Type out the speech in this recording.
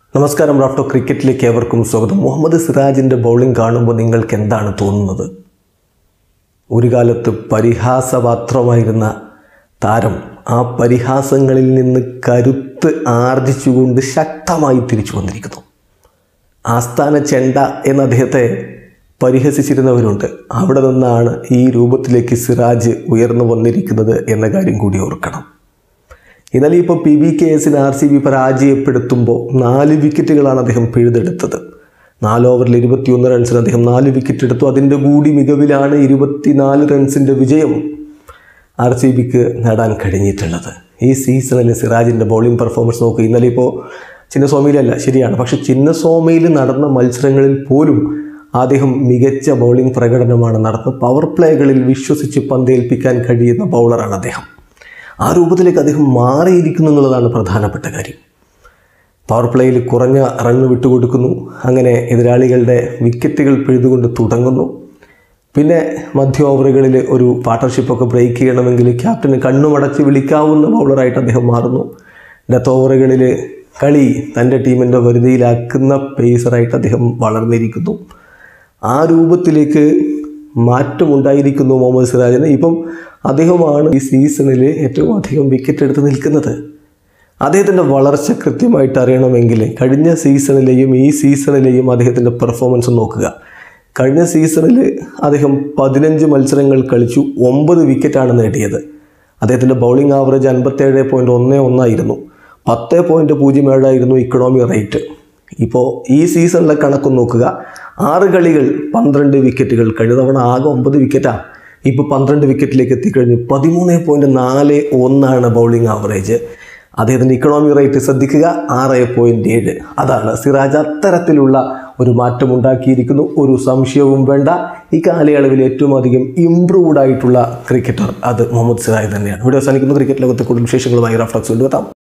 നമസ്കാരം റാഫ്റ്റോ ക്രിക്കറ്റിലേക്ക് ഏവർക്കും സ്വാഗതം മുഹമ്മദ് സിറാജിൻ്റെ ബൗളിംഗ് കാണുമ്പോൾ നിങ്ങൾക്ക് എന്താണ് തോന്നുന്നത് ഒരു കാലത്ത് പരിഹാസപാത്രമായിരുന്ന താരം ആ പരിഹാസങ്ങളിൽ നിന്ന് കരുത്ത് ആർജിച്ചുകൊണ്ട് ശക്തമായി തിരിച്ചു വന്നിരിക്കുന്നു ആസ്ഥാന ചെണ്ട എന്ന അദ്ദേഹത്തെ പരിഹസിച്ചിരുന്നവരുണ്ട് അവിടെ നിന്നാണ് ഈ രൂപത്തിലേക്ക് സിറാജ് ഉയർന്നു വന്നിരിക്കുന്നത് എന്ന കാര്യം കൂടി ഓർക്കണം എന്നാൽ ഇപ്പോൾ പി ബി കെ എസിന് ആർ സി ബി പരാജയപ്പെടുത്തുമ്പോൾ നാല് വിക്കറ്റുകളാണ് അദ്ദേഹം പിഴുതെടുത്തത് നാല് ഓവറിൽ ഇരുപത്തിയൊന്ന് റൺസിന് അദ്ദേഹം നാല് വിക്കറ്റ് എടുത്തു അതിൻ്റെ കൂടി മികവിലാണ് ഇരുപത്തിനാല് റൺസിൻ്റെ വിജയം ആർ സി ബിക്ക് നേടാൻ കഴിഞ്ഞിട്ടുള്ളത് ഈ സീസണിൽ സിറാജിൻ്റെ ബൗളിംഗ് പെർഫോമൻസ് നോക്കുക ഇന്നലെ ഇപ്പോൾ ചിന്നസ്വാമിയിലല്ല ശരിയാണ് പക്ഷെ ചിന്നസ്വാമിയിൽ നടന്ന മത്സരങ്ങളിൽ പോലും അദ്ദേഹം മികച്ച ബൗളിംഗ് പ്രകടനമാണ് നടന്നത് പവർ പ്ലേകളിൽ വിശ്വസിച്ച് പന്തേൽപ്പിക്കാൻ കഴിയുന്ന ബൗളറാണ് അദ്ദേഹം ആ രൂപത്തിലേക്ക് അദ്ദേഹം മാറിയിരിക്കുന്നു എന്നുള്ളതാണ് പ്രധാനപ്പെട്ട കാര്യം പവർ പ്ലേയിൽ കുറഞ്ഞ റണ്ണ് വിട്ടുകൊടുക്കുന്നു അങ്ങനെ എതിരാളികളുടെ വിക്കറ്റുകൾ പിഴുതുകൊണ്ട് തുടങ്ങുന്നു പിന്നെ മധ്യ ഓവറുകളിൽ ഒരു പാർട്ട്ണർഷിപ്പൊക്കെ ബ്രേക്ക് ചെയ്യണമെങ്കിൽ ക്യാപ്റ്റന് കണ്ണുമടച്ച് വിളിക്കാവുന്ന ബൗളറായിട്ട് അദ്ദേഹം മാറുന്നു ഡെത്ത് ഓവറുകളിൽ കളി തൻ്റെ ടീമിൻ്റെ വരുതിയിലാക്കുന്ന പേസറായിട്ട് അദ്ദേഹം വളർന്നിരിക്കുന്നു ആ രൂപത്തിലേക്ക് മാറ്റമുണ്ടായിരിക്കുന്നു മുഹമ്മദ് സിറാജിന് ഇപ്പം അദ്ദേഹമാണ് ഈ സീസണിൽ ഏറ്റവും അധികം വിക്കറ്റ് എടുത്ത് നിൽക്കുന്നത് അദ്ദേഹത്തിൻ്റെ വളർച്ച കൃത്യമായിട്ട് അറിയണമെങ്കിൽ കഴിഞ്ഞ സീസണിലെയും ഈ സീസണിലെയും അദ്ദേഹത്തിൻ്റെ പെർഫോമൻസ് നോക്കുക കഴിഞ്ഞ സീസണിൽ അദ്ദേഹം പതിനഞ്ച് മത്സരങ്ങൾ കളിച്ചു ഒമ്പത് വിക്കറ്റാണ് നേടിയത് അദ്ദേഹത്തിൻ്റെ ബൗളിംഗ് ആവറേജ് അൻപത്തേഴ് പോയിൻറ്റ് ഒന്ന് ഒന്നായിരുന്നു പത്ത് പോയിൻറ്റ് പൂജ്യം ഏഴായിരുന്നു ഇക്കണോമി റേറ്റ് ഇപ്പോൾ ഈ സീസണിലെ കണക്ക് നോക്കുക ആറ് കളികൾ പന്ത്രണ്ട് വിക്കറ്റുകൾ കഴിഞ്ഞ തവണ ആകെ ഒമ്പത് വിക്കറ്റാണ് ഇപ്പോൾ പന്ത്രണ്ട് വിക്കറ്റിലേക്ക് എത്തിക്കഴിഞ്ഞു പതിമൂന്ന് പോയിൻറ്റ് നാല് ഒന്നാണ് ബൗളിംഗ് ആവറേജ് അദ്ദേഹത്തിൻ്റെ ഇക്കണോമി റേറ്റ് ശ്രദ്ധിക്കുക ആറ് പോയിൻറ്റ് ഏഴ് അതാണ് സിറാജ് അത്തരത്തിലുള്ള ഒരു മാറ്റമുണ്ടാക്കിയിരിക്കുന്നു ഒരു സംശയവും വേണ്ട ഈ കാലയളവിൽ ഏറ്റവും അധികം ഇംപ്രൂവ്ഡ് ആയിട്ടുള്ള ക്രിക്കറ്റർ അത് മുഹമ്മദ് സിറാജ് തന്നെയാണ് ഇവിടെ അവസാനിക്കുന്ന ക്രിക്കറ്റ് ലോകത്തെ കൂടുതൽ വിശേഷങ്ങളുമായി റഫ്ലക്സ് കൊണ്ടുവെത്താം